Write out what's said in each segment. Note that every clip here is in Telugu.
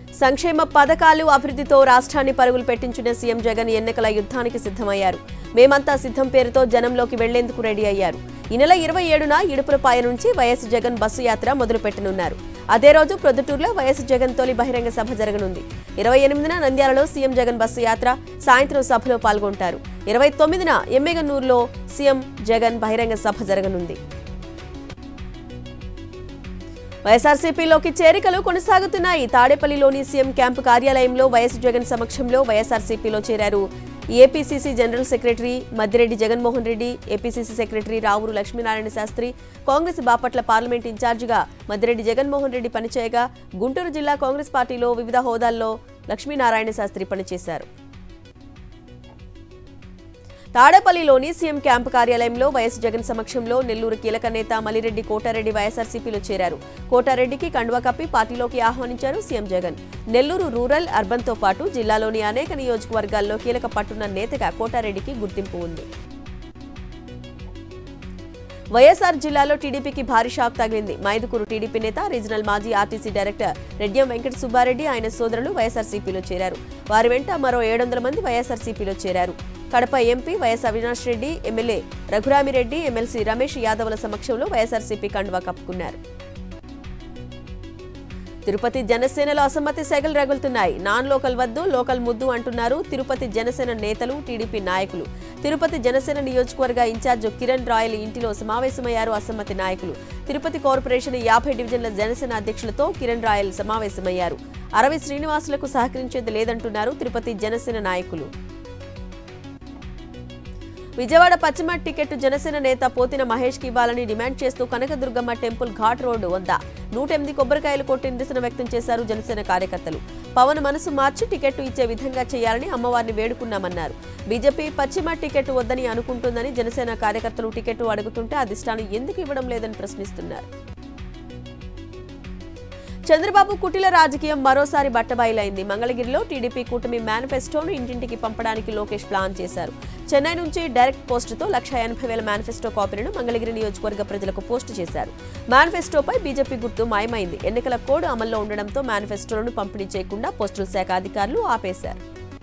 సంక్షేమ పథకాలు అభివృద్ధితో రాష్ట్రాన్ని పరుగులు పెట్టించిన సీఎం జగన్ ఎన్నికల యుద్ధానికి సిద్ధమయ్యారు మేమంతా సిద్ధం పేరుతో జనంలోకి వెళ్లేందుకు రెడీ అయ్యారు ఈ నెల ఇరవై ఏడున ఇడుపులపాయ నుంచి వైఎస్ జగన్ బస్సు యాత్ర మొదలు పెట్టనున్నారు అదే రోజు ప్రొద్దుటూరులో వైఎస్ జగన్ తొలి బహిరంగ సభ జరగనుంది ఇరవై ఎనిమిదిన నంద్యాలలో సీఎం జగన్ బస్సు యాత్ర సాయంత్రం సభలో పాల్గొంటారు ఇరవై తొమ్మిదిన ఎమ్మెగనూరులో సీఎం జగన్ బహిరంగ సభ జరగనుంది వైఎస్ఆర్సీపీలోకి చేరికలు కొనసాగుతున్నాయి తాడేపల్లిలోని సీఎం క్యాంపు కార్యాలయంలో వైఎస్ జగన్ సమక్షంలో వైఎస్ఆర్సీపీలో చేరారు APCC general secretary Maddireddy Jaganmohan Reddy APCC secretary Ravuru Lakshminarayana Shastri Congress Bapatla parliament ఇన్ఛార్జిగా మద్దిరెడ్డి జగన్మోహన్ రెడ్డి పనిచేయగా గుంటూరు జిల్లా కాంగ్రెస్ పార్టీలో వివిధ హోదాల్లో లక్ష్మీనారాయణ శాస్త్రి పనిచేశారు తాడేపల్లిలోని సీఎం క్యాంపు కార్యాలయంలో వైఎస్ జగన్ సమక్షంలో నెల్లూరు కీలక నేత మలిరెడ్డి కోటారెడ్డి వైఎస్ఆర్సీపీలో చేరారు కోటారెడ్డికి కండువా కప్పి పార్టీలోకి ఆహ్వానించారు సీఎం జగన్ నెల్లూరు రూరల్ అర్బన్తో పాటు జిల్లాలోని అనేక నియోజకవర్గాల్లో కీలక పట్టున్న నేతగా కోటారెడ్డికి గుర్తింపు ఉంది వైఎస్ఆర్ జిల్లాలో టీడీపీకి భారీ షాక్ తగిలింది మైదుకూరు టీడీపీ నేత రీజనల్ మాజీ ఆర్టీసీ డైరెక్టర్ రెడ్డియం వెంకట సుబ్బారెడ్డి ఆయన సోదరులు వైఎస్ఆర్సీపీలో చేరారు వారి వెంట మరో ఏడు వందల మంది వైఎస్ఆర్సీపీలో చేరారు Kadapa MP YS Avinash Reddy MLA Raghuramireddy MLC Ramesh యాదవ్ల సమక్షంలో వైఎస్ఆర్సీపీ కండువా కప్పుకున్నారు తిరుపతి జనసేనలో అసమ్మతి సెగలు రగులుతున్నాయి నాన్ లోకల్ వద్దు లోకల్ ముద్దు అంటున్నారు తిరుపతి జనసేన నేతలు టీడీపీ నాయకులు తిరుపతి జనసేన నియోజకవర్గ ఇన్ఛార్జ్ కిరణ్ రాయల్ ఇంటిలో సమావేశమయ్యారు అసమ్మతి నాయకులు తిరుపతి కార్పొరేషన్ యాభై డివిజన్ల జనసేన అధ్యక్షులతో కిరణ్ రాయల్ సమావేశమయ్యారు అరవి శ్రీనివాసులకు సహకరించేది లేదంటున్నారు తిరుపతి జనసేన నాయకులు విజయవాడ పశ్చిమ టికెట్ జనసేన నేత పోతిన మహేష్ కి ఇవ్వాలని డిమాండ్ చేస్తూ కనకదుర్గమ్మ టెంపుల్ ఘాట్ రోడ్డు వద్ద నూట ఎనిమిది కొబ్బరికాయలు కొట్టి నిరసన వ్యక్తం చేశారు జనసేన కార్యకర్తలు పవన్ మనసు మార్చి టికెట్ ఇచ్చే విధంగా చేయాలని అమ్మవారిని వేడుకున్నామన్నారు బీజేపీ పశ్చిమ టికెట్ వద్దని అనుకుంటుందని జనసేన కార్యకర్తలు టికెట్ అడుగుతుంటే అధిష్టానం ఎందుకు ఇవ్వడం లేదని ప్రశ్నిస్తున్నారు చంద్రబాబు కుటిల రాజకీయం మరోసారి బట్టబయలైంది మంగళగిరిలో టీడీపీ కూటమి మేనిఫెస్టోను ఇంటింటికి పంపడానికి లోకేష్ ప్లాన్ చేశారు చెన్నై నుంచి డైరెక్ట్ పోస్టుతో లక్ష ఎనభై వేల మేనిఫెస్టో కాపీలను మంగళగిరి నియోజకవర్గ ప్రజలకు పోస్టు చేశారు మేనిఫెస్టోపై బీజేపీ గుర్తు మాయమైంది ఎన్నికల కోడ్ అమల్లో ఉండడంతో మేనిఫెస్టోలను పంపిణీ చేయకుండా పోస్టల్ శాఖ అధికారులు ఆపేశారు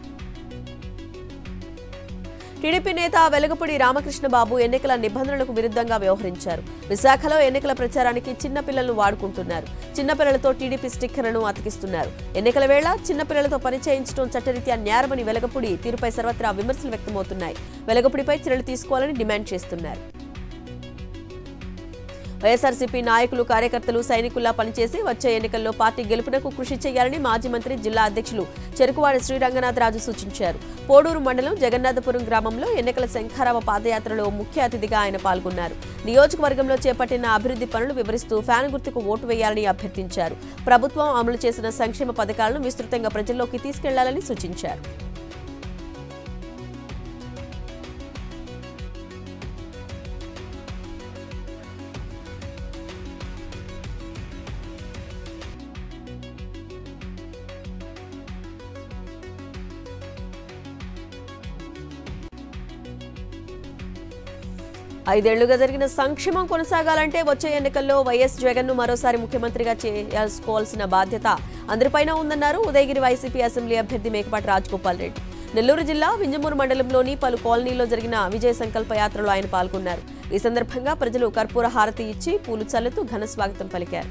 టీడీపీ నేత వెలగపూడి రామకృష్ణబాబు ఎన్నికల నిబంధనలకు విరుద్ధంగా వ్యవహరించారు విశాఖలో ఎన్నికల ప్రచారానికి చిన్నపిల్లలను వాడుకుంటున్నారు చిన్నపిల్లలతో టీడీపీ స్టిక్కర్లను అతికిస్తున్నారు ఎన్నికల వేళ చిన్నపిల్లలతో పని చేయించడం చట్టరీత్యా నేరమని వెలగపూడి తీరుపై సర్వత్రా విమర్శలు వ్యక్తమవుతున్నాయి వెలగపూడిపై చర్యలు తీసుకోవాలని డిమాండ్ చేస్తున్నారు వైఎస్ఆర్సీపీ నాయకులు కార్యకర్తలు సైనికుల్లా పనిచేసి వచ్చే ఎన్నికల్లో పార్టీ గెలుపునకు కృషి చేయాలని మాజీ మంత్రి జిల్లా అధ్యక్షులు చెరుకువాడ శ్రీరంగనాథరాజు సూచించారు పోడూరు మండలం జగన్నాథపురం గ్రామంలో ఎన్నికల శంఖారావ పాదయాత్రలో ముఖ్య అతిథిగా ఆయన పాల్గొన్నారు నియోజకవర్గంలో చేపట్టిన అభివృద్ధి పనులు వివరిస్తూ ఫ్యాన్ గుర్తుకు ఓటు వేయాలని అభ్యర్థించారు ప్రభుత్వం అమలు చేసిన సంక్షేమ పథకాలను విస్తృతంగా ప్రజల్లోకి తీసుకెళ్లాలని సూచించారు ఐదేళ్లుగా జరిగిన సంక్షేమం కొనసాగాలంటే వచ్చే ఎన్నికల్లో వైఎస్ జగన్ ను మరోసారి ముఖ్యమంత్రిగా చేసుకోవాల్సిన బాధ్యత అందరిపైన ఉందన్నారు ఉదయగిరి వైసీపీ అసెంబ్లీ అభ్యర్థి మేకపాటి రాజగోపాల్ రెడ్డి నెల్లూరు జిల్లా వింజమూరు మండలంలోని పలు కాలనీల్లో జరిగిన విజయ సంకల్ప యాత్రలో ఆయన పాల్గొన్నారు ఈ సందర్భంగా ప్రజలు కర్పూర హారతి ఇచ్చి పూలు చల్లుతూ ఘన స్వాగతం పలికారు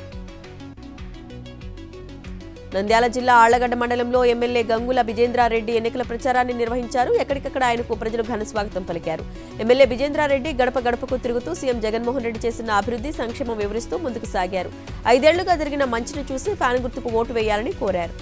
నంద్యాల జిల్లా ఆళ్లగడ్డ మండలంలో ఎమ్మెల్యే గంగుల విజేంద్రారెడ్డి ఎన్నికల ప్రచారాన్ని నిర్వహించారు ఎక్కడికక్కడ ఆయనకు ప్రజలు ఘన స్వాగతం పలికారు ఎమ్మెల్యే విజేంద్రారెడ్డి గడప గడపకు తిరుగుతూ సీఎం జగన్మోహన్ రెడ్డి చేసిన అభివృద్ధి సంక్షేమం వివరిస్తూ ముందుకు సాగారు ఐదేళ్లుగా జరిగిన మంచిని చూసి ఫ్యాన్ గుర్తుకు ఓటు వేయాలని కోరారు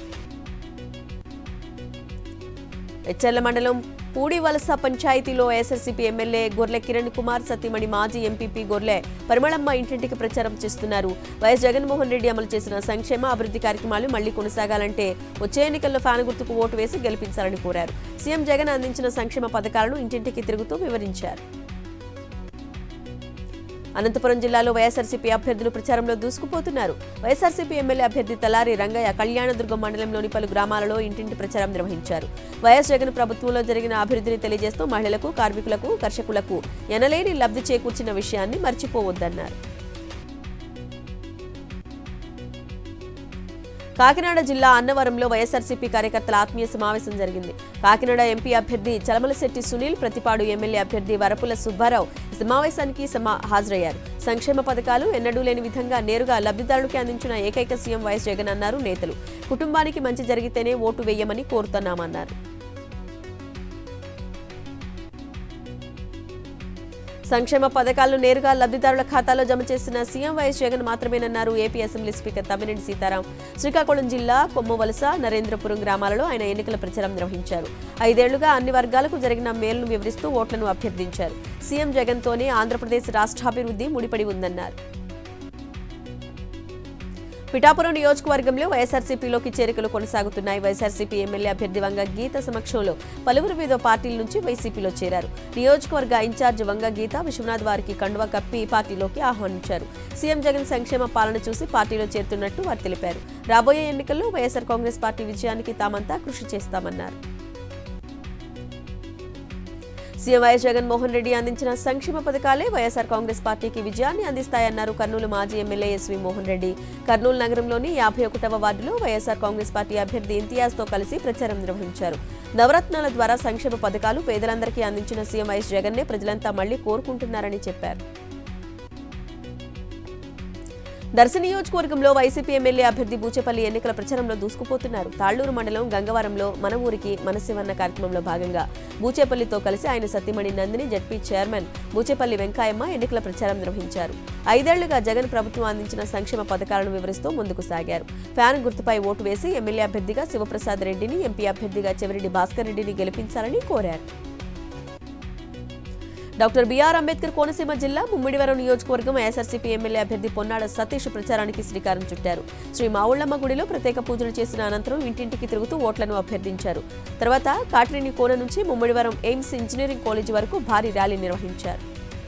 ఎచ్చెర్ల మండలం పూడివలస పంచాయతీలో ఎస్ఆర్సీపీ ఎమ్మెల్యే గొర్లె కిరణ్ కుమార్ సతీమణి మాజీ ఎంపీపీ గొర్లె పరిమళమ్మ ఇంటింటికి ప్రచారం చేస్తున్నారు వైఎస్ జగన్మోహన్ రెడ్డి అమలు చేసిన సంక్షేమ అభివృద్ధి కార్యక్రమాలు మళ్లీ కొనసాగాలంటే వచ్చే ఎన్నికల్లో ఫ్యాన్ గుర్తుకు ఓటు వేసి గెలిపించాలని కోరారు సీఎం జగన్ అందించిన సంక్షేమ పథకాలను ఇంటింటికి తిరుగుతూ వివరించారు అనంతపురం జిల్లాలో వైఎస్ఆర్సీపీ అభ్యర్థులు ప్రచారంలో దూసుకుపోతున్నారు వైఎస్ఆర్సీపీ ఎమ్మెల్యే అభ్యర్థి తలారి రంగయ్య కళ్యాణదుర్గం మండలంలోని పలు గ్రామాలలో ఇంటింటి ప్రచారం నిర్వహించారు వైఎస్ జగన్ ప్రభుత్వంలో జరిగిన అభివృద్ధిని తెలియజేస్తూ మహిళలకు కార్మికులకు కర్షకులకు ఎనలేని లబ్ధి చేకూర్చిన విషయాన్ని మర్చిపోవద్దన్నారు కాకినాడ జిల్లా అన్నవరంలో వైఎస్ఆర్సీపీ కార్యకర్తల ఆత్మీయ సమావేశం జరిగింది కాకినాడ ఎంపీ అభ్యర్థి చలమలశెట్టి సునీల్ ప్రతిపాడు ఎమ్మెల్యే అభ్యర్థి వరపుల సుబ్బారావు సమావేశానికి సమా హాజరయ్యారు సంక్షేమ పథకాలు ఎన్నడూ లేని విధంగా నేరుగా లబ్ధిదారుడికి అందించిన ఏకైక సీఎం వైఎస్ జగన్ అన్నారు నేతలు కుటుంబానికి మంచి జరిగితేనే ఓటు వేయమని కోరుతున్నామన్నారు సంక్షేమ పథకాలను నేరుగా లబ్ధిదారుల ఖాతాలో జమ చేసిన సీఎం వైఎస్ జగన్ మాత్రమేనన్నారు AP assembly speaker Tammineni Sitaram Srikakulam జిల్లా కొమ్మవలస నరేంద్రపురం గ్రామాలలో ఆయన ఎన్నికల ప్రచారం నిర్వహించారు ఐదేళ్లుగా అన్ని వర్గాలకు జరిగిన మేలును వివరిస్తూ ఓట్లను అభ్యర్థించారు సీఎం జగన్తోనే ఆంధ్రప్రదేశ్ రాష్ట్రాభివృద్ధి ముడిపడి ఉందన్నారు పిఠాపురం నియోజకవర్గంలో వైఎస్ఆర్సీపీలోకి చేరికలు కొనసాగుతున్నాయి వైఎస్ఆర్సీపీ ఎమ్మెల్యే అభ్యర్థి వంగ గీత సమక్షంలో పలువురు వివిధ పార్టీల నుంచి వైసీపీలో చేరారు నియోజకవర్గ ఇన్ఛార్జ్ వంగ గీత విశ్వనాథ్ వారికి కండువా కప్పి పార్టీలోకి ఆహ్వానించారు సీఎం జగన్ సంక్షేమ పాలన చూసి పార్టీలో చేరుతున్నట్టు వారు తెలిపారు రాబోయే ఎన్నికల్లో వైఎస్ఆర్ కాంగ్రెస్ పార్టీ విజయానికి తామంతా కృషి చేస్తామన్నారు సీఎం వైఎస్ జగన్మోహన్ రెడ్డి అందించిన సంక్షేమ పథకాలే వైఎస్ఆర్ కాంగ్రెస్ పార్టీకి విజయాన్ని అందిస్తాయన్నారు కర్నూలు మాజీ ఎమ్మెల్యే ఎస్వి మోహన్ రెడ్డి కర్నూలు నగరంలోని యాభై ఒకటవ వార్డులో వైఎస్ఆర్ కాంగ్రెస్ పార్టీ అభ్యర్థి ఇంతియాజ్తో కలిసి ప్రచారం నిర్వహించారు నవరత్నాల ద్వారా సంక్షేమ పథకాలు పేదలందరికీ అందించిన సీఎం వైఎస్ జగన్నే ప్రజలంతా మళ్లీ కోరుకుంటున్నారని చెప్పారు దర్శి నియోజకవర్గంలో వైసీపీ ఎమ్మెల్యే అభ్యర్థి బూచేపల్లి ఎన్నికల ప్రచారంలో దూసుకుపోతున్నారు తాళ్లూరు మండలం గంగవరంలో మన ఊరికి మనశివన్న కార్యక్రమంలో భాగంగా బూచేపల్లితో కలిసి ఆయన సతీమణి నందిని జడ్పీ చైర్మన్ బూచేపల్లి వెంకాయమ్మ ఎన్నికల ప్రచారం నిర్వహించారు ఐదేళ్లుగా జగన్ ప్రభుత్వం అందించిన సంక్షేమ పథకాలను వివరిస్తూ ముందుకు సాగారు ఫ్యాన్ గుర్తుపై ఓటు వేసి ఎమ్మెల్యే అభ్యర్థిగా శివప్రసాద్ రెడ్డిని ఎంపీ అభ్యర్థిగా చెవిరెడ్డి భాస్కర్ రెడ్డిని గెలిపించాలని కోరారు డాక్టర్ బిఆర్ అంబేద్కర్ కోనసీమ జిల్లా ముమ్మిడివరం నియోజకవర్గం వైఎస్ఆర్సీపీ ఎమ్మెల్యే అభ్యర్థి పొన్నాడ సతీష్ ప్రచారానికి శ్రీకారం చుట్టారు శ్రీ మావుళ్లమ్మ గుడిలో ప్రత్యేక పూజలు చేసిన అనంతరం ఇంటింటికి తిరుగుతూ ఓట్లను అభ్యర్థించారు తర్వాత కాట్రేని కోన నుంచి ముమ్మిడివరం ఎయిమ్స్ ఇంజనీరింగ్ కాలేజీ వరకు భారీ ర్యాలీ నిర్వహించారు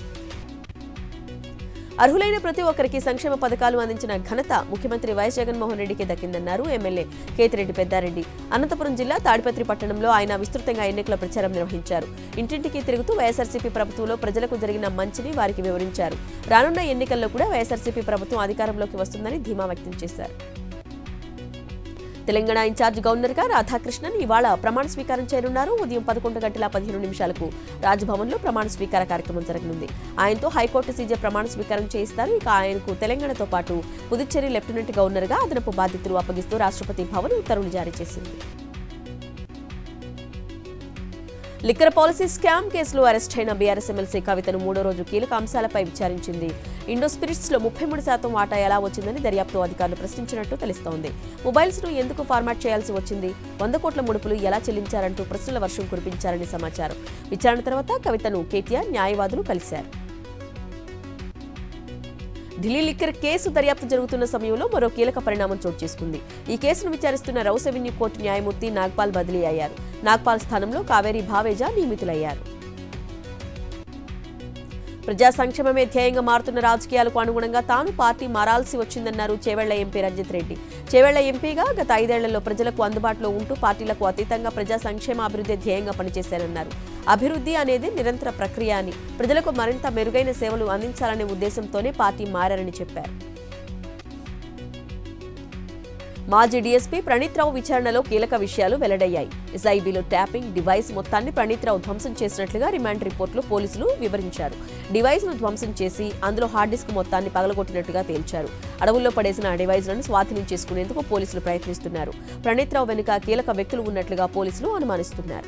అర్హులైన ప్రతి ఒక్కరికి సంక్షేమ పథకాలు అందించిన ఘనత ముఖ్యమంత్రి వైఎస్ జగన్మోహన్ రెడ్డికి దక్కిందన్నారు ఎమ్మెల్యే కేతిరెడ్డి పెద్దారెడ్డి అనంతపురం జిల్లా తాడిపత్రి పట్టణంలో ఆయన విస్తృతంగా ఎన్నికల ప్రచారం నిర్వహించారు ఇంటింటికి తిరుగుతూ వైఎస్ఆర్సీపీ ప్రభుత్వంలో ప్రజలకు జరిగిన మంచిని వారికి వివరించారు రానున్న ఎన్నికల్లో కూడా వైఎస్ఆర్సీపీ ప్రభుత్వం అధికారంలోకి వస్తుందని ధీమా వ్యక్తం చేశారు తెలంగాణ ఇన్ఛార్జ్ గవర్నర్గా రాధాకృష్ణన్ ఇవాళ ప్రమాణ స్వీకారం చేయనున్నారు ఉదయం పదకొండు గంటల పదిహేను నిమిషాలకు రాజ్భవన్లో ప్రమాణ స్వీకార కార్యక్రమం జరగనుంది ఆయనతో హైకోర్టు సీజే ప్రమాణ స్వీకారం చేయిస్తారు ఇక ఆయనకు తెలంగాణతో పాటు పుదుచ్చేరి లెఫ్టినెంట్ గవర్నర్గా అదనపు బాధ్యతలు అప్పగిస్తూ రాష్ట్రపతి భవన్ ఉత్తర్వులు జారీ చేసింది లిక్కర్ పాలసీ స్కామ్ కేసులో అరెస్ట్ అయిన బీఆర్ఎస్ ఎమ్మెల్సీ కవితను మూడో రోజు కీలక అంశాలపై విచారించింది ఇండో స్పిరిట్స్ లో ముప్పై మూడు శాతం వాటా ఎలా వచ్చిందని దర్యాప్తు అధికారులు ప్రశ్నించినట్టు తెలుస్తోంది మొబైల్స్ ను ఎందుకు ఫార్మాట్ చేయాల్సి వచ్చింది వంద కోట్ల ముడుపులు ఎలా చెల్లించారంటూ ప్రశ్నల వర్షం కురిపించారని సమాచారం విచారణ తర్వాత కవితను కేటీఆర్ న్యాయవాదులు కలిశారు ఢిల్లీ లిక్కర్ కేసు దర్యాప్తు జరుగుతున్న సమయంలో మరో కీలక పరిణామం చోటు చేసుకుంది ఈ కేసును విచారిస్తున్న రౌస్ అవెన్యూ కోర్టు న్యాయమూర్తి నాగ్పాల్ బదిలీ అయ్యారు నాగ్పాల్ స్థానంలో కావేరీ భావేజా నియమితులయ్యారు ప్రజా సంక్షేమమే ధ్యేయంగా మారుతున్న రాజకీయాలకు అనుగుణంగా తాను పార్టీ మారాల్సి వచ్చిందన్నారు చేవెళ్ల ఎంపీ రంజిత్ రెడ్డి చేవెళ్ల ఎంపీగా గత ఐదేళ్లలో ప్రజలకు అందుబాటులో ఉంటూ పార్టీలకు అతీతంగా ప్రజా సంక్షేమ అభివృద్ధి ధ్యేయంగా పనిచేశారన్నారు అభివృద్ధి అనేది నిరంతర ప్రక్రియ అని ప్రజలకు మరింత మెరుగైన సేవలు అందించాలనే ఉద్దేశంతోనే పార్టీ మారారని చెప్పారు మాజీ డీఎస్పీ ప్రణీత్ రావు విచారణలో కీలక విషయాలు వెల్లడయ్యాయి ఎస్ఐబీలో ట్యాపింగ్ డివైస్ మొత్తాన్ని ప్రణీత్ రావు ధ్వంసం చేసినట్లుగా రిమాండ్ రిపోర్టులో పోలీసులు వివరించారు డివైస్ ను ధ్వంసం చేసి అందులో హార్డ్ డిస్క్ మొత్తాన్ని పగలగొట్టినట్టుగా తేల్చారు అడవుల్లో పడేసిన ఆ డివైజ్లను స్వాధీనం చేసుకునేందుకు పోలీసులు ప్రయత్నిస్తున్నారు ప్రణీత్ రావు వెనుక కీలక వ్యక్తులు ఉన్నట్లుగా పోలీసులు అనుమానిస్తున్నారు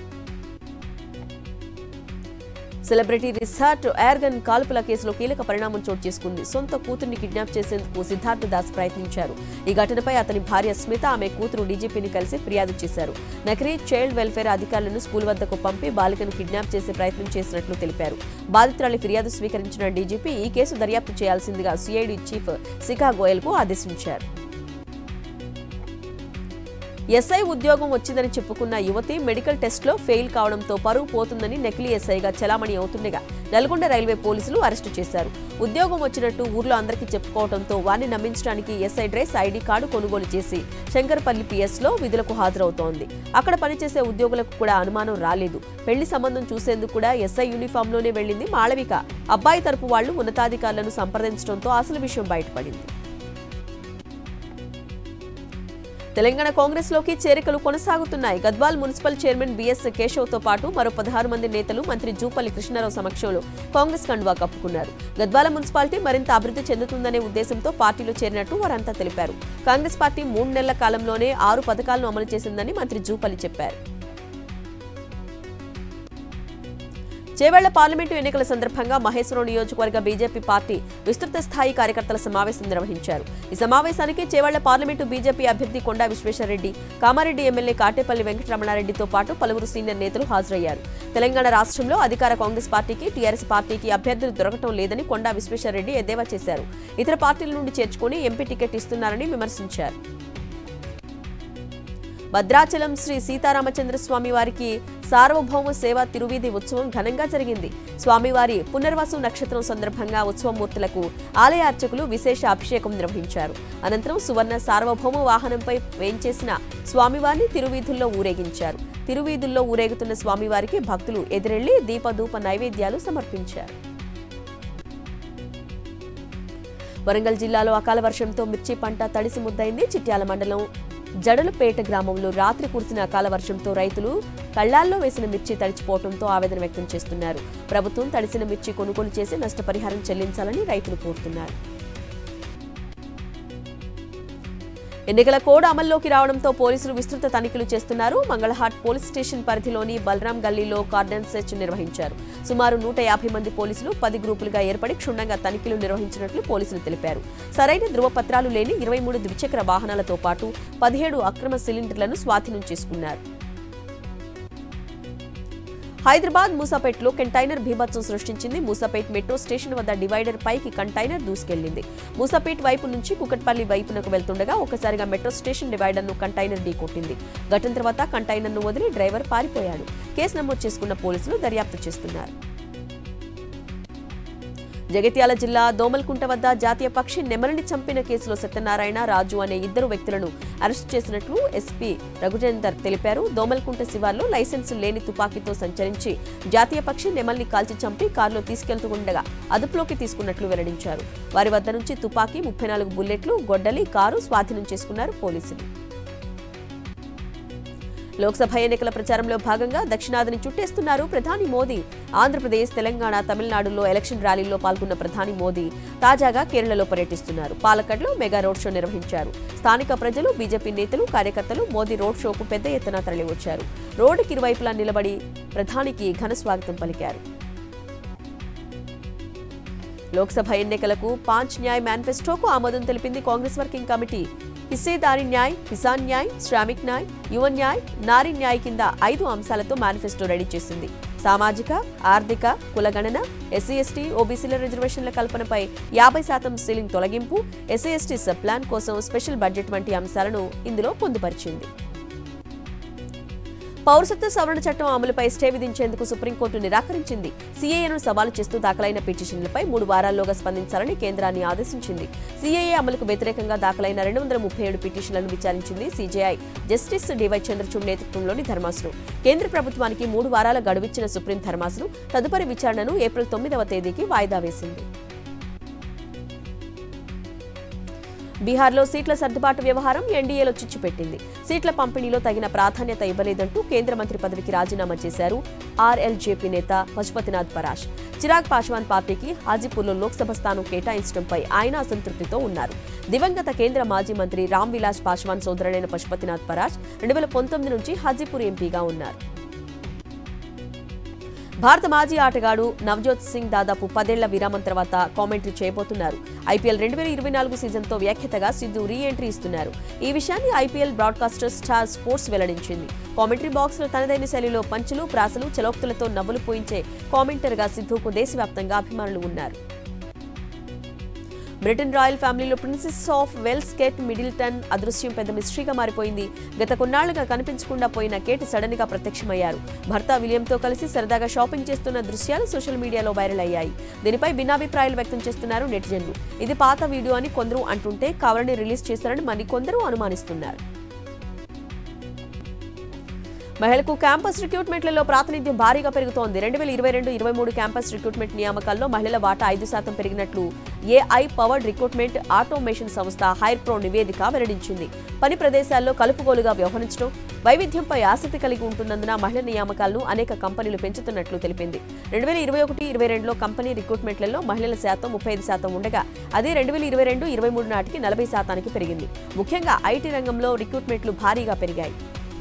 సెలబ్రిటీ రిసార్ట్ ఎయిర్గన్ కాల్పుల కేసులో కీలక పరిణామం చోటు చేసుకుంది సొంత కూతుర్ని కిడ్నాప్ చేసేందుకు సిద్ధార్థ దాస్ ప్రయత్నించారు ఈ ఘటనపై అతని భార్య స్మిత ఆమె కూతురు డీజీపీని కలిసి ఫిర్యాదు చేశారు నకరీ చైల్డ్ వెల్ఫేర్ అధికారులను స్కూల్ వద్దకు పంపి బాలికను కిడ్నాప్ చేసే ప్రయత్నం చేసినట్లు తెలిపారు బాధితురాలి ఫిర్యాదు స్వీకరించిన డీజీపీ ఈ కేసు దర్యాప్తు చేయాల్సిందిగా సిఐడి చీఫ్ శిఖా గోయల్కు ఆదేశించారు ఎస్ఐ ఉద్యోగం వచ్చిందని చెప్పుకున్న యువతి మెడికల్ టెస్ట్లో ఫెయిల్ కావడంతో పరువు పోతుందని నకిలీ ఎస్ఐగా చలామణి అవుతుండగా నల్గొండ రైల్వే పోలీసులు అరెస్టు చేశారు ఉద్యోగం వచ్చినట్టు ఊర్లో అందరికీ చెప్పుకోవడంతో వారిని నమ్మించడానికి ఎస్ఐ డ్రెస్ ఐడి కార్డు కొనుగోలు చేసి శంకర్పల్లి పిఎస్లో విధులకు హాజరవుతోంది అక్కడ పనిచేసే ఉద్యోగులకు కూడా అనుమానం రాలేదు పెళ్లి సంబంధం చూసేందుకు కూడా ఎస్ఐ యూనిఫామ్లోనే వెళ్లింది మాళవిక అబ్బాయి తరపు వాళ్లు ఉన్నతాధికారులను సంప్రదించడంతో అసలు విషయం బయటపడింది తెలంగాణ కాంగ్రెస్ లోకి చేరికలు కొనసాగుతున్నాయి గద్వాల్ మున్సిపల్ చైర్మన్ బిఎస్ కేశవ్తో పాటు మరో పదహారు మంది నేతలు మంత్రి జూపల్లి కృష్ణారావు సమక్షంలో కాంగ్రెస్ కండువా కప్పుకున్నారు గద్వాల మున్సిపాలిటీ మరింత అభివృద్ధి చెందుతుందనే ఉద్దేశంతో పార్టీలో చేరినట్టు వారంతా తెలిపారు కాంగ్రెస్ పార్టీ మూడు నెలల కాలంలోనే ఆరు పథకాలను అమలు చేసిందని మంత్రి జూపల్లి చెప్పారు చేవెళ్ల పార్లమెంటు ఎన్నికల సందర్భంగా మహేశ్వరం నియోజకవర్గ బీజేపీ పార్టీ విస్తృత స్థాయి కార్యకర్తల సమావేశం నిర్వహించారు ఈ సమావేశానికి చేవెళ్ల పార్లమెంటు బీజేపీ అభ్యర్థి కొండా విశ్వేశ్వరరెడ్డి కామారెడ్డి ఎమ్మెల్యే కాటేపల్లి వెంకటరమణారెడ్డితో పాటు పలువురు సీనియర్ నేతలు హాజరయ్యారు తెలంగాణ రాష్ట్రంలో అధికార కాంగ్రెస్ పార్టీకి టీఆర్ఎస్ పార్టీకి అభ్యర్థులు దొరకటం లేదని కొండా విశ్వేశ్వరరెడ్డి ఎద్దేవా చేశారు ఇతర పార్టీల నుండి చేర్చుకుని ఎంపీ టికెట్ ఇస్తున్నారని విమర్శించారు భద్రాచలం శ్రీ సీతారామచంద్ర స్వామి వారికి సార్వభౌమ సేవ తిరువీధి ఉత్సవం ఘనంగా జరిగింది స్వామివారి పునర్వసు నక్షత్రం సందర్భంగా ఉత్సవమూర్తులకు ఆలయ అర్చకులు విశేష అభిషేకం నిర్వహించారు అనంతరం సువర్ణ సార్వభౌమ వాహనంపై వేంచేసిన స్వామివారిని తిరువీధుల్లో ఊరేగించారు తిరువీధుల్లో ఊరేగుతున్న స్వామివారికి భక్తులు ఎదురెళ్లి దీపధూప నైవేద్యాలు సమర్పించారు వరంగల్ జిల్లాలో అకాల వర్షంతో మిర్చి పంట తడిసి ముద్దైంది చిట్యాల మండలం జడలపేట గ్రామంలో రాత్రి కురిసిన అకాల వర్షంతో రైతులు కళ్లాల్లో వేసిన మిర్చి తడిచిపోవడంతో ఆవేదన వ్యక్తం చేస్తున్నారు ప్రభుత్వం తడిసిన మిర్చి కొనుగోలు చేసి నష్టపరిహారం చెల్లించాలని రైతులు కోరుతున్నారు ఎన్నికల కోడ్ అమల్లోకి రావడంతో పోలీసులు విస్తృత తనిఖీలు చేస్తున్నారు మంగళహాట్ పోలీస్ స్టేషన్ పరిధిలోని బలరాం గల్లీలో కార్డన్ సెర్చ్ నిర్వహించారు సుమారు నూట యాభై మంది పోలీసులు పది గ్రూపులుగా ఏర్పడి క్షుణ్ణంగా తనిఖీలు నిర్వహించినట్లు పోలీసులు తెలిపారు సరైన ధృవపత్రాలు లేని ఇరవై మూడు ద్విచక్ర వాహనాలతో పాటు పదిహేడు అక్రమ సిలిండర్లను స్వాధీనం చేసుకున్నారు హైదరాబాద్ మూసాపేట్లో కంటైనర్ బీభత్సం సృష్టించింది మూసాపేట్ మెట్రో స్టేషన్ వద్ద డివైడర్ పైకి కంటైనర్ దూసుకెళ్లింది మూసాపేట్ వైపు నుంచి కుకట్పల్లి వైపునకు వెళ్తుండగా ఒకసారిగా మెట్రో స్టేషన్ డివైడర్ను కంటైనర్ ఢీకొట్టింది ఘటన తర్వాత కంటైనర్ను వదిలి డ్రైవర్ పారిపోయాడు కేసు నమోదు చేసుకున్న పోలీసులు దర్యాప్తు చేస్తున్నారు జగిత్యాల జిల్లా దోమల్కుంట వద్ద జాతీయ పక్షి నెమలిని చంపిన కేసులో సత్యనారాయణ రాజు అనే ఇద్దరు వ్యక్తులను అరెస్ట్ చేసినట్లు ఎస్పీ రఘుజేందర్ తెలిపారు దోమల్కుంట శివార్లో లైసెన్సు లేని తుపాకీతో సంచరించి జాతీయ పక్షి నెమల్ని కాల్చి చంపి కారులో తీసుకెళ్తుండగా అదుపులోకి తీసుకున్నట్లు వెల్లడించారు వారి వద్ద నుంచి తుపాకీ ముప్పై నాలుగు బుల్లెట్లు గొడ్డలి కారు స్వాధీనం చేసుకున్నారు పోలీసులు లోక్సభ ఎన్నికల ప్రచారంలో భాగంగా దక్షిణాదిని చుట్టేస్తున్నారు ప్రధాని మోదీ ఆంధ్రప్రదేశ్ తెలంగాణ తమిళనాడులో ఎలక్షన్ ర్యాలీల్లో పాల్గొన్న ప్రధాని మోదీ తాజాగా కేరళలో పర్యటిస్తున్నారు పాలక్కడ్లో మెగా రోడ్ షో నిర్వహించారు స్థానిక ప్రజలు బీజేపీ నేతలు కార్యకర్తలు మోదీ రోడ్ షోకు పెద్ద ఎత్తున తరలివచ్చారు రోడ్డుకి ఇరువైపులా నిలబడి ప్రధానికి ఘన స్వాగతం పలికారు లోక్సభ ఎన్నికలకు పాంచ్ న్యాయ్ మేనిఫెస్టోకు ఆమోదం తెలిపింది కాంగ్రెస్ వర్కింగ్ కమిటీ హిస్సేదారి న్యాయ్ కిసాన్ న్యాయ్ శ్రామిక్ న్యాయ్ యువ న్యాయ్ నారీ న్యాయ్ కింద ఐదు అంశాలతో మేనిఫెస్టో రెడీ చేసింది సామాజిక ఆర్థిక కులగణన ఎస్సీ ఎస్టీ ఓబీసీల రిజర్వేషన్ల కల్పనపై యాభై శాతం సీలింగ్ తొలగింపు ఎస్సీ ఎస్టీ సబ్ ప్లాన్ కోసం స్పెషల్ బడ్జెట్ వంటి అంశాలను ఇందులో పొందుపరిచింది పౌరసత్వ సవరణ చట్టం అమలుపై స్టే విధించేందుకు సుప్రీంకోర్టు నిరాకరించింది సీఏఏను సవాలు చేస్తూ దాఖలైన పిటిషన్లపై మూడు వారాల్లోగా స్పందించాలని కేంద్రాన్ని ఆదేశించింది సీఏఏ అమలుకు వ్యతిరేకంగా దాఖలైన రెండు వందల ముప్పై ఏడు పిటిషన్లను విచారించింది సీజేఐ జస్టిస్ డివై చంద్రచూడ్ నేతృత్వంలోని ధర్మాసనం కేంద్ర ప్రభుత్వానికి మూడు వారాల గడువిచ్చిన సుప్రీం ధర్మాసనం తదుపరి విచారణను ఏప్రిల్ తొమ్మిదవ తేదీకి వాయిదా వేసింది బీహార్లో సీట్ల సర్దుబాటు వ్యవహారం ఎన్డీఏలో చిచ్చుపెట్టింది సీట్ల పంపిణీలో తగిన ప్రాధాన్యత ఇవ్వలేదంటూ కేంద్ర మంత్రి పదవికి రాజీనామా చేశారు ఆర్ఎల్జేపీ నేత పశుపతినాథ్ పరాష్ చిరాగ్ పాశ్వాన్ పార్టీకి హాజీపూర్లో లోక్సభ స్థానం కేటాయించడంపై ఆయన అసంతృప్తితో ఉన్నారు దివంగత కేంద్ర మాజీ మంత్రి రామ్ విలాస్ పాశ్వాన్ సోదరుడైన పశుపతినాథ్ పరాష్ రెండు వేల పంతొమ్మిది నుంచి హాజీపూర్ ఎంపీగా ఉన్నారు భారత మాజీ ఆటగాడు నవజోత్ సింగ్ దాదాపు పదేళ్ల విరామం తర్వాత కామెంటరీ చేయబోతున్నారు ఐపీఎల్ రెండు వేల ఇరవై నాలుగు సీజన్తో వ్యాఖ్యతగా సిద్ధు రీ ఎంట్రీ ఇస్తున్నారు ఈ విషయాన్ని ఐపీఎల్ బ్రాడ్కాస్టర్ స్టార్ స్పోర్ట్స్ వెల్లడించింది కామెంటరీ బాక్స్ లో తనదైన శైలిలో పంచులు ప్రాసలు చలోక్తులతో నవ్వులు పోయించే కామెంటర్గా సిద్ధుకు దేశవ్యాప్తంగా అభిమానులు ఉన్నారు బ్రిటన్ రాయల్ ఫ్యామిలీలో princess of Wales Kate Middleton అదృశ్యం పెద్ద మిస్టరీగా మారిపోయింది గత కొన్నాళ్లుగా కనిపించకుండా పోయిన కేట్ సడన్ గా ప్రత్యక్షమయ్యారు భర్త విలియంతో కలిసి సరదాగా షాపింగ్ చేస్తున్న దృశ్యాలు సోషల్ మీడియాలో వైరల్ అయ్యాయి దీనిపై భిన్నాభిప్రాయాలు వ్యక్తం చేస్తున్నారు నెటిజన్లు ఇది పాత వీడియో అని కొందరు అంటుంటే కావాలని రిలీజ్ చేశారని మరికొందరు అనుమానిస్తున్నారు మహిళకు క్యాంపస్ రిక్రూట్మెంట్లలో ప్రాతినిధ్యం భారీగా పెరుగుతోంది రెండు వేల ఇరవై రెండు ఇరవై మూడు క్యాంపస్ రిక్రూట్మెంట్ నియామకాల్లో మహిళల వాటా ఐదు శాతం పెరిగినట్లు ఏఐ పవర్డ్ రిక్రూట్మెంట్ ఆటోమేషన్ సంస్థ హైర్ప్రో నివేదిక వెల్లడించింది పని ప్రదేశాల్లో కలుపుగోలుగా వ్యవహరించడం వైవిధ్యంపై ఆసక్తి కలిగి ఉంటున్నందున మహిళా నియామకాలను అనేక కంపెనీలు పెంచుతున్నట్లు తెలిపింది రెండు వేల ఇరవై ఒకటి ఇరవై రెండులో కంపెనీ రిక్రూట్మెంట్లలో మహిళల శాతం ముప్పై ఐదు శాతం ఉండగా అదే రెండు వేల ఇరవై రెండు ఇరవై మూడు నాటికి నలభై శాతానికి పెరిగింది ముఖ్యంగా ఐటీ రంగంలో రిక్రూట్మెంట్లు భారీగా పెరిగాయి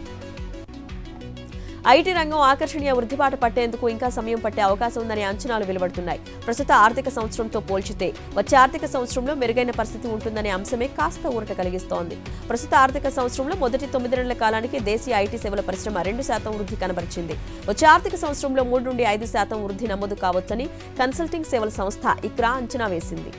ఐటీ రంగం ఆకర్షణీయ వృద్ధిబాట పట్టేందుకు ఇంకా సమయం పట్టే అవకాశం ఉందనే అంచనాలు వెలువడుతున్నాయి ప్రస్తుత ఆర్థిక సంవత్సరంతో పోల్చితే వచ్చే ఆర్థిక సంవత్సరంలో మెరుగైన పరిస్థితి ఉంటుందనే అంశమే కాస్త ఊరట కలిగిస్తోంది ప్రస్తుత ఆర్థిక సంవత్సరంలో మొదటి తొమ్మిది నెలల కాలానికి దేశీయ ఐటీ సేవల పరిశ్రమ రెండు శాతం వృద్ధి కనబరిచింది వచ్చే ఆర్థిక సంవత్సరంలో మూడు నుండి ఐదు శాతం వృద్ధి నమోదు కావచ్చని కన్సల్టింగ్ సేవల సంస్థ ఇక్రా అంచనా వేసింది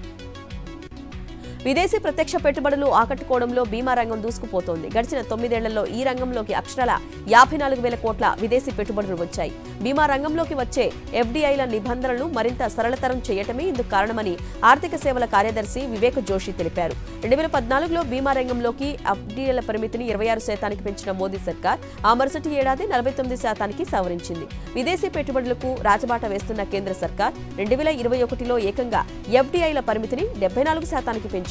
విదేశీ ప్రత్యక్ష పెట్టుబడులు ఆకట్టుకోవడంలో బీమా రంగం దూసుకుపోతోంది గడిచిన తొమ్మిదేళ్లలో ఈ రంగంలోకి అక్షరాల యాభై నాలుగు వేల కోట్ల విదేశీ పెట్టుబడులు వచ్చాయి బీమా రంగంలోకి వచ్చే ఎఫ్డీఐల నిబంధనలను మరింత సరళతరం చేయటమే ఇందుకు కారణమని ఆర్థిక సేవల కార్యదర్శి వివేక్ జోషి తెలిపారు రెండు వేల పద్నాలుగులో బీమా రంగంలోకి ఎఫ్డీఐల పరిమితిని ఇరవై ఆరు శాతానికి పెంచిన మోదీ సర్కార్ ఆ మరుసటి ఏడాది నలభై తొమ్మిది శాతానికి సవరించింది విదేశీ పెట్టుబడులకు రాజబాట వేస్తున్న కేంద్ర సర్కార్ రెండు వేల ఇరవై ఒకటిలో ఏకంగా ఎఫ్డీఐల పరిమితిని డెబ్బై నాలుగు శాతానికి పెంచింది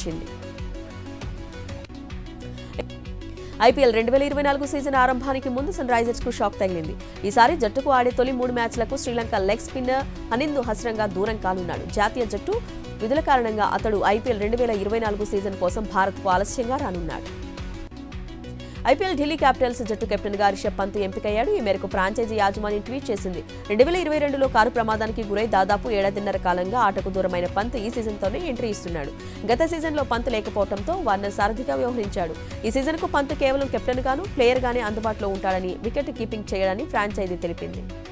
ఐపీఎల్ రెండు వేల ఇరవై నాలుగు సీజన్ ఆరంభానికి ముందు సన్ రైజర్స్ కు షాక్ తగిలింది ఈసారి జట్టుకు ఆడే తొలి మూడు మ్యాచ్లకు శ్రీలంక లెగ్ స్పిన్నర్ అనిందు హస్రంగా దూరం కానున్నాడు జాతీయ జట్టు విధుల కారణంగా అతడు ఐపీఎల్ రెండు వేల ఇరవై నాలుగు సీజన్ కోసం భారత్కు ఆలస్యంగా రానున్నాడు ఐపీఎల్ ఢిల్లీ క్యాపిటల్స్ జట్టు కెప్టెన్ గా రిషబ్ పంత్ ఎంపికయ్యాడు ఈ మేరకు ఫ్రాంచైజీ యాజమాన్యం ట్వీట్ చేసింది రెండు వేల ఇరవై రెండులో కారు ప్రమాదానికి గురై దాదాపు ఏడాదిన్నర కాలంగా ఆటకు దూరమైన పంత్ ఈ సీజన్తోనే ఎంట్రీ ఇస్తున్నాడు గత సీజన్లో పంత్ లేకపోవడంతో వార్నర్ సారథిగా వ్యవహరించాడు ఈ సీజన్కు పంత్ కేవలం కెప్టెన్ గాను ప్లేయర్ గానే అందుబాటులో ఉంటాడని వికెట్ కీపింగ్ చేయడాన్ని ఫ్రాంచైజీ తెలిపింది